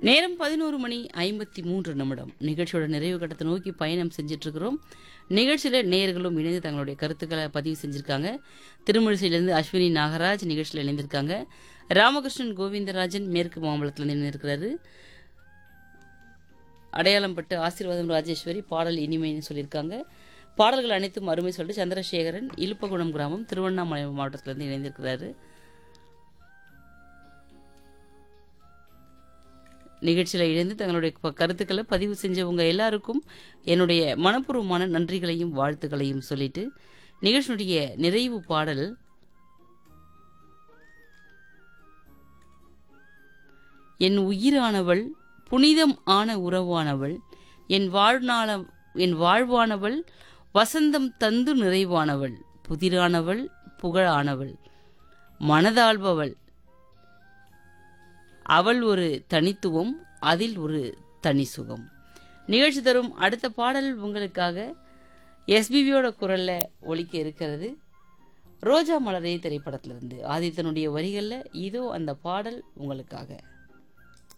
நேரம் பதினோரு மணி ஐம்பத்தி மூன்று நிமிடம் நிகழ்ச்சியோட நிறைவு கட்டத்தை நோக்கி பயணம் செஞ்சுட்டு இருக்கிறோம் நிகழ்ச்சியில் நேயர்களும் இணைந்து தங்களுடைய கருத்துக்களை பதிவு செஞ்சுருக்காங்க திருமழிசையிலேருந்து அஸ்வினி நாகராஜ் நிகழ்ச்சியில் இணைந்திருக்காங்க ராமகிருஷ்ணன் கோவிந்தராஜன் மேற்கு மாம்பலத்தில் இணைந்திருக்கிறாரு அடையாளம் பட்டு ஆசீர்வாதம் ராஜேஸ்வரி பாடல் இனிமைன்னு சொல்லியிருக்காங்க பாடல்கள் அனைத்தும் அருமை சொல்லிட்டு சந்திரசேகரன் இலுப்பகுணம் கிராமம் திருவண்ணாமலை மாவட்டத்திலிருந்து இணைந்திருக்கிறாரு நிகழ்ச்சியில் இணைந்து தங்களுடைய ப- கருத்துக்களை பதிவு செஞ்சவங்க எல்லாருக்கும் என்னுடைய மனப்பூர்வமான நன்றிகளையும் வாழ்த்துக்களையும் சொல்லிட்டு நிகழ்ச்சியுடைய நிறைவு பாடல் என் உயிரானவள் புனிதம் ஆன உறவானவள் என் வாழ்நாள என் வாழ்வானவள் வசந்தம் தந்து நிறைவானவள் புதிரானவள் புகழானவள் மனதாள்பவள் அவள் ஒரு தனித்துவம் அதில் ஒரு தனி சுகம் நிகழ்ச்சி தரும் அடுத்த பாடல் உங்களுக்காக எஸ்பிபியோட குரல்ல ஒலிக்க இருக்கிறது ரோஜா மலரே திரைப்படத்திலிருந்து ஆதித்தனுடைய வரிகளில் இதோ அந்த பாடல் உங்களுக்காக